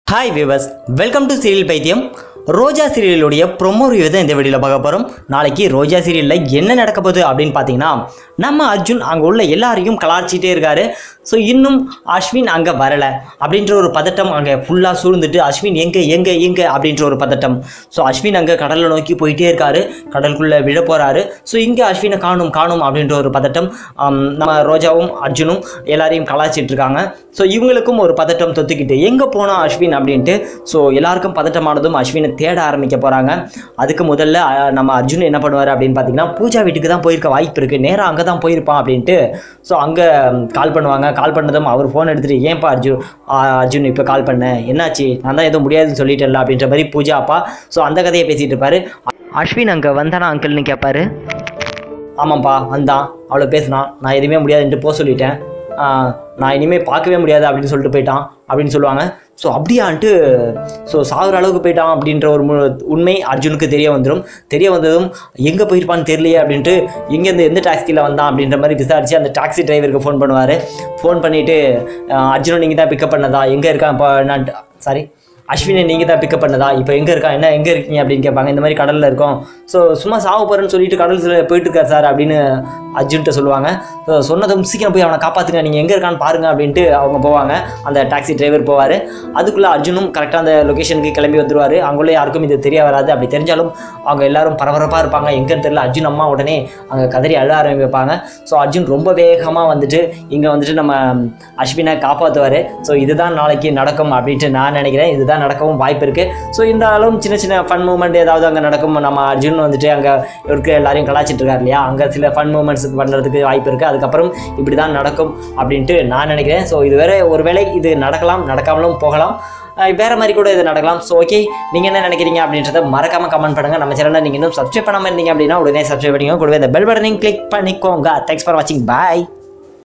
hi viewers welcome to serial பைத்தியம் Roja சீரியலுடைய promo review தான் இந்த வீடியோவில் பார்க்க போகிறோம் நாளைக்கு ரோஜா சீரியலில் என்ன நடக்க போகுது அப்படின்னு பார்த்தீங்கன்னா நம்ம அர்ஜுன் அங்கே உள்ள எல்லாரையும் கலாச்சிட்டே இருக்காரு ஸோ இன்னும் அஸ்வின் அங்கே வரலை அப்படின்ற ஒரு பதட்டம் அங்கே ஃபுல்லாக சூழ்ந்துட்டு அஸ்வின் எங்கே எங்கே எங்கே அப்படின்ற ஒரு பதட்டம் ஸோ அஸ்வின் அங்கே கடலை நோக்கி போயிட்டே இருக்காரு கடலுக்குள்ளே விழ போகிறாரு ஸோ இங்கே அஸ்வினை காணும் காணும் அப்படின்ற ஒரு பதட்டம் ஆம், நம்ம ரோஜாவும் அர்ஜுனும் எல்லாரையும் கலாச்சிட்டு இருக்காங்க ஸோ இவங்களுக்கும் ஒரு பதட்டம் தொத்துக்கிட்டு எங்கே போனா அஸ்வின் அப்படின்ட்டு ஸோ எல்லாருக்கும் பதட்டமானதும் அஸ்வினை தேட ஆரம்பிக்க போகிறாங்க அதுக்கு முதல்ல அஹ், நம்ம அர்ஜுன் என்ன பண்ணுவார் அப்படின்னு பார்த்தீங்கன்னா பூஜா வீட்டுக்கு தான் போயிருக்க வாய்ப்பு இருக்குது நேராக அங்கே தான் போயிருப்பான் அப்படின்ட்டு ஸோ அங்கே கால் பண்ணுவாங்க கால் பண்ணதும் அவர் ஃபோன் எடுத்துகிட்டு ஏன்ப்பா அர்ஜுன் ஆ, அர்ஜுன் இப்போ கால் பண்ணேன் என்னாச்சு நான் தான் எதுவும் முடியாதுன்னு சொல்லிட்டேன்ல அப்படின்ற மாதிரி பூஜா அப்பா ஸோ அந்த கதையை பேசிகிட்டு இருப்பாரு அஸ்வின் அங்கே வந்தானா அங்கிள்னு கேட்பாரு ஆமாம்ப்பா வந்தான் அவ்வளோ பேசினான் நான் எதுவுமே முடியாதுன்ட்டு போக சொல்லிட்டேன் ஆஹ், நான் இனிமேல் பார்க்கவே முடியாது அப்படின்னு சொல்லிட்டு போயிட்டான் அப்படின்னு சொல்லுவாங்க ஸோ அப்படியான்ட்டு ஸோ சாகுற அளவுக்கு போயிட்டான் அப்படின்ற ஒரு மு- உண்மை அர்ஜுனுக்கு தெரிய வந்துடும் தெரிய வந்ததும் எங்கே போயிருப்பான்னு தெரியலையே அப்படின்ட்டு எங்கேருந்து எந்த டாக்ஸியில் வந்தான் அப்படின்ற மாதிரி விசாரித்து அந்த டாக்ஸி டிரைவருக்கு ஃபோன் பண்ணுவார் ஃபோன் பண்ணிவிட்டு அர்ஜுனை நீங்கள் தான் பிக்கப் பண்ணதா எங்கே இருக்கான் இப்போ நான் சாரி அஸ்வினை நீங்கள் தான் பிக்கப் பண்ணதா இப்போ எங்கே இருக்கா என்ன எங்கே இருக்கீங்க அப்படின்னு கேட்பாங்க இந்த மாதிரி கடலில் இருக்கோம் ஸோ சும்மா சாவ போகிறேன்னு சொல்லிட்டு கடல் போயிட்டு இருக்கார் சார் அப்படின்னு அர்ஜுன்ட்ட சொல்லுவாங்க ஸோ சொன்னதும் சீக்கிரம் போய் அவனை காப்பாற்றுங்க நீங்கள் எங்கே இருக்கான்னு பாருங்க அப்படின்ட்டு அவங்க போவாங்க அந்த டாக்ஸி டிரைவர் போவார் அதுக்குள்ளே அர்ஜுனும் கரெக்டாக அந்த லொக்கேஷனுக்கு கிளம்பி வந்துருவார் அங்குள்ள யாருக்கும் இது தெரிய வராது அப்படி தெரிஞ்சாலும் அவங்க எல்லாரும் பரபரப்பாக இருப்பாங்க எங்கன்னு தெரியல அர்ஜுன் அம்மா உடனே அங்கே கதறி அழ ஆரம்பிப்பாங்க ஸோ அர்ஜுன் ரொம்ப வேகமாக வந்துட்டு இங்கே வந்துட்டு நம்ம அஸ்வினை காப்பாற்றுவார் ஸோ இதுதான் நாளைக்கு நடக்கும் அப்படின்ட்டு நான் நினைக்கிறேன் இதுதான் நடக்கவும் வாய்ப்பு இருக்குது ஸோ இருந்தாலும் சின்ன சின்ன ஃபன் மூமெண்ட் ஏதாவது அங்கே நடக்கும் நம்ம அர்ஜுன் வந்துட்டு அங்கே இருக்க எல்லாரையும் கலாச்சிட்டு இருக்காரு இல்லையா அங்கே சில ஃபன் மூமெண்ட்ஸ் பண்ணுறதுக்கு வாய்ப்பு இருக்குது அதுக்கப்புறம் இப்படி தான் நடக்கும் அப்படின்ட்டு நான் நினைக்கிறேன் ஸோ இது வேற ஒருவேளை இது நடக்கலாம் நடக்காமலும் போகலாம் அஹ் வேற மாதிரி கூட இது நடக்கலாம் ஸோ ஓகே நீங்கள் என்ன நினைக்கிறீங்க அப்படின்றத மறக்காம கமெண்ட் பண்ணுங்கள் நம்ம சேனலில் நீங்கள் இன்னும் சப்ஸ்கிரைப் பண்ணாமல் இருந்தீங்க அப்படின்னா உடனே சப்ஸ்கிரைப் பண்ணிக்கோங்க கூடவே இந்த பெல் பட்டனையும் கிளிக் பண்ணிக்கோங்க தேங்க்ஸ் ஃபார் வாட்சிங் பாய்